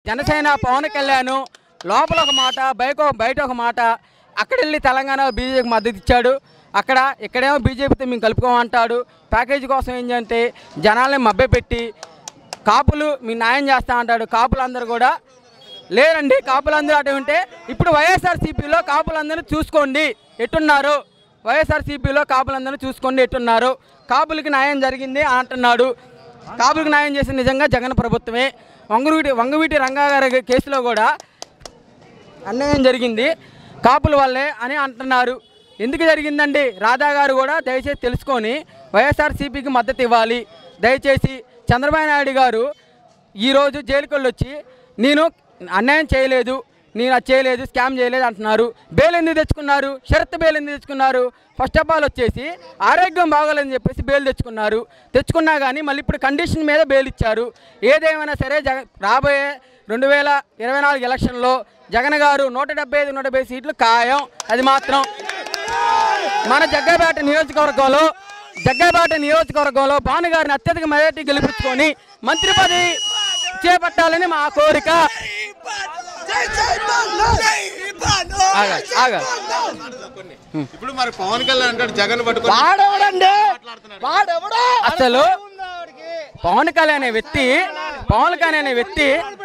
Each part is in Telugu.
జనసేన పవన్ కళ్యాణ్ లోపల ఒక మాట బయట బయట ఒక మాట అక్కడ వెళ్ళి తెలంగాణ బీజేపీకి మద్దతు ఇచ్చాడు అక్కడ ఇక్కడేమో బీజేపీతో మేము కలుపుకోమంటాడు ప్యాకేజీ కోసం ఏంటంటే జనాల్ని మభ్యపెట్టి కాపులు మీ న్యాయం చేస్తా అంటాడు కాపులందరూ కూడా లేరండి కాపులందరూ అటు ఉంటే ఇప్పుడు వైఎస్ఆర్సీపీలో కాపులందరూ చూసుకోండి ఎట్టున్నారు వైఎస్ఆర్సీపీలో కాపులందరూ చూసుకోండి ఎట్టున్నారు కాపులకి న్యాయం జరిగింది అని అంటున్నాడు కాపులకు న్యాయం చేసిన నిజంగా జగన్ ప్రభుత్వమే వంగవీటి వంగవీటి రంగాగారి కేసులో కూడా అన్యాయం జరిగింది కాపుల వల్లే అని అంటున్నారు ఎందుకు జరిగిందండి రాధా గారు కూడా దయచేసి తెలుసుకొని వైఎస్ఆర్సీపీకి మద్దతు ఇవ్వాలి దయచేసి చంద్రబాబు నాయుడు గారు ఈరోజు జైలుకి వెళ్ళి వచ్చి నేను అన్యాయం చేయలేదు నేను అది చేయలేదు స్కామ్ చేయలేదు అంటున్నారు బెయిల్ ఎందుకు తెచ్చుకున్నారు షరత్ బెయిల్ ఎందుకు తెచ్చుకున్నారు ఫస్ట్ ఆఫ్ ఆల్ వచ్చేసి ఆరోగ్యం బాగోలేదని చెప్పేసి బెయిల్ తెచ్చుకున్నారు తెచ్చుకున్నా కానీ మళ్ళీ ఇప్పుడు కండిషన్ మీద బెయిల్ ఇచ్చారు ఏదేమైనా సరే జగ రాబోయే రెండు వేల ఇరవై నాలుగు ఎలక్షన్లో జగన్ గారు నూట డెబ్బై ఐదు నూట డెబ్బై సీట్లు ఖాయం అది మాత్రం మన జగ్గైపేట నియోజకవర్గంలో జగ్గైపేట నియోజకవర్గంలో భాను గారిని అత్యధిక మెజార్టీ గెలిపించుకొని మంత్రి పదవి చేపట్టాలని మా కోరిక ఆగాలి, ఆగాలి. ఇప్పుడు మరి పవన్ కళ్యాణ్ అంటాడు జగన్ పట్టుకొని వాడెవడండి వాడెవడో అసలు పవన్ కళ్యాణ్ అనే వ్యక్తి పవన్ కళ్యాణ్ అనే వ్యక్తి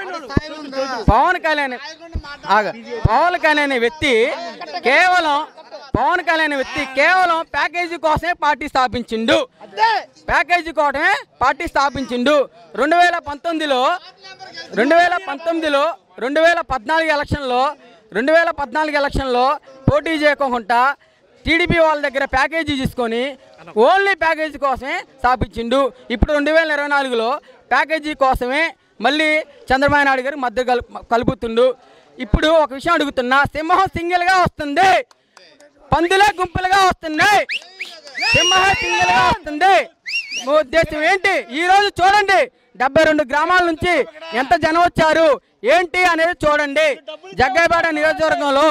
పవన్ కళ్యాణ్ ఆగ పవన్ కళ్యాణ్ అనే వ్యక్తి కేవలం పవన్ కళ్యాణ్ అనే వ్యక్తి కేవలం ప్యాకేజీ కోసమే పార్టీ స్థాపించిండు ప్యాకేజీ కోసమే పార్టీ స్థాపించిండు రెండు వేల పంతొమ్మిదిలో రెండు వేల పంతొమ్మిదిలో రెండు వేల పద్నాలుగు ఎలక్షన్లో రెండు వేల పద్నాలుగు ఎలక్షన్లో పోటీ చేయకుండా టీడీపీ వాళ్ళ దగ్గర ప్యాకేజీ తీసుకొని ఓన్లీ ప్యాకేజీ కోసమే స్థాపించిండు ఇప్పుడు రెండు వేల ఇరవై నాలుగులో ప్యాకేజీ కోసమే మళ్ళీ చంద్రబాబు నాయుడు గారు మద్దతు కలు కలుపుతుండు ఇప్పుడు ఒక విషయం అడుగుతున్నా సింహం సింగిల్గా వస్తుంది పందులే గుంపులుగా వస్తున్నాయి సింహం సింగిల్గా వస్తుంది మీ ఉద్దేశం ఏంటి ఈ రోజు చూడండి డెబ్బై రెండు గ్రామాల నుంచి ఎంత జనం వచ్చారు ఏంటి అనేది చూడండి జగ్గైపేట నియోజకవర్గంలో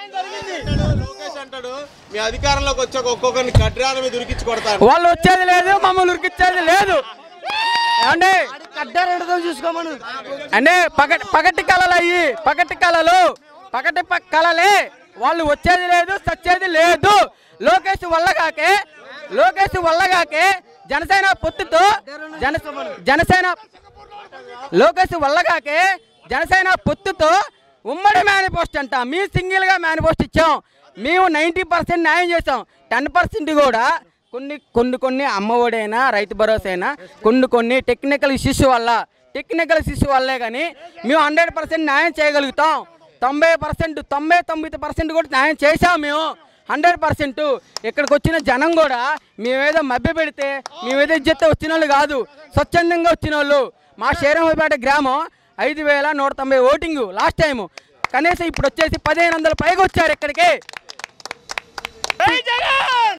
లోకేష్ అంటాడు మీ అధికారంలోకి వచ్చాక ఒక్కొక్కరిని కడ్రాల మీద ఉరికించి కొడతారు వాళ్ళు వచ్చేది లేదు మమ్మల్ని ఉరికిచ్చేది లేదు ఏమండి కట్టారెడతో చూసుకోమను అంటే పగటి పగటి కళలు అయ్యి పగటి కళలు పగటి ప- కళలే వాళ్ళు వచ్చేది లేదు చచ్చేది లేదు లోకేష్ వల్లగాకే లోకేష్ వల్లగాకే జనసేన పొత్తుతో జన జనసేన లోకేష్ వల్లగాకే జనసేన పొత్తుతో ఉమ్మడి మేనిఫెస్టో అంట మీ సింగిల్గా మేనిఫెస్టో ఇచ్చాం మేము నైంటీ పర్సెంట్ న్యాయం చేసాం టెన్ పర్సెంట్ కూడా కొన్ని కొన్ని కొన్ని అమ్మఒడైనా రైతు భరోసా అయినా కొన్ని కొన్ని టెక్నికల్ ఇష్యూస్ వల్ల టెక్నికల్ ఇష్యూస్ వల్లే కానీ మేము హండ్రెడ్ పర్సెంట్ న్యాయం చేయగలుగుతాం తొంభై పర్సెంట్ తొంభై తొమ్మిది పర్సెంట్ కూడా న్యాయం చేసాం మేము హండ్రెడ్ పర్సెంట్ ఇక్కడికి వచ్చిన జనం కూడా మేమేదో మభ్య పెడితే మేమేదో ఇజ్జత్ వచ్చిన వాళ్ళు కాదు స్వచ్ఛందంగా వచ్చిన వాళ్ళు మా శేరంపేట గ్రామం ఐదు వేల నూట తొంభై ఓటింగ్ లాస్ట్ టైం కనీసం ఇప్పుడు వచ్చేసి పదిహేను వందల పైగా వచ్చారు ఇక్కడికి